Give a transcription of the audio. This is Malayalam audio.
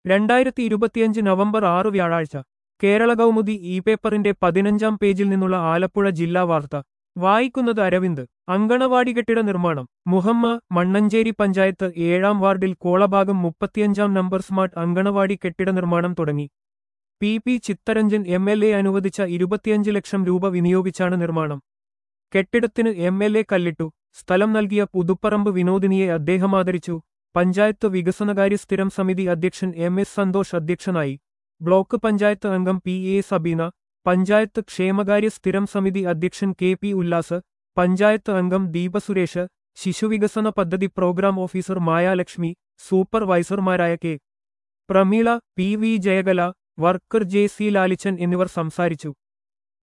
രണ്ടായിരത്തി ഇരുപത്തിയഞ്ച് നവംബർ ആറ് വ്യാഴാഴ്ച കേരള കൗമുദി ഇ പേപ്പറിന്റെ പതിനഞ്ചാം പേജിൽ നിന്നുള്ള ആലപ്പുഴ ജില്ലാ വാർത്ത വായിക്കുന്നത് അരവിന്ദ് അങ്കണവാടി കെട്ടിട നിർമ്മാണം മുഹമ്മ മണ്ണഞ്ചേരി പഞ്ചായത്ത് ഏഴാം വാർഡിൽ കോളഭാഗം മുപ്പത്തിയഞ്ചാം നമ്പർ സ്മാർട്ട് അങ്കണവാടി കെട്ടിട നിർമ്മാണം തുടങ്ങി P P Chitharanjan M L A അനുവദിച്ച ഇരുപത്തിയഞ്ച് ലക്ഷം രൂപ വിനിയോഗിച്ചാണ് നിർമ്മാണം കെട്ടിടത്തിന് എം എൽ എ കല്ലിട്ടു സ്ഥലം നൽകിയ പുതുപ്പറമ്പ് വിനോദിനിയെ അദ്ദേഹം ആദരിച്ചു പഞ്ചായത്ത് വികസനകാര്യ സ്ഥിരം സമിതി അധ്യക്ഷൻ എം എസ് സന്തോഷ് അധ്യക്ഷനായി ബ്ലോക്ക് പഞ്ചായത്ത് അംഗം പി എ സബീന പഞ്ചായത്ത് ക്ഷേമകാര്യ സ്ഥിരം സമിതി അധ്യക്ഷൻ കെ പി ഉല്ലാസ് പഞ്ചായത്ത് അംഗം ദീപസുരേഷ് ശിശുവികസന പദ്ധതി പ്രോഗ്രാം ഓഫീസർ മായാലക്ഷ്മി സൂപ്പർവൈസർമാരായ K Prameela P V Jayakala worker J C Lalichan എന്നിവർ സംസാരിച്ചു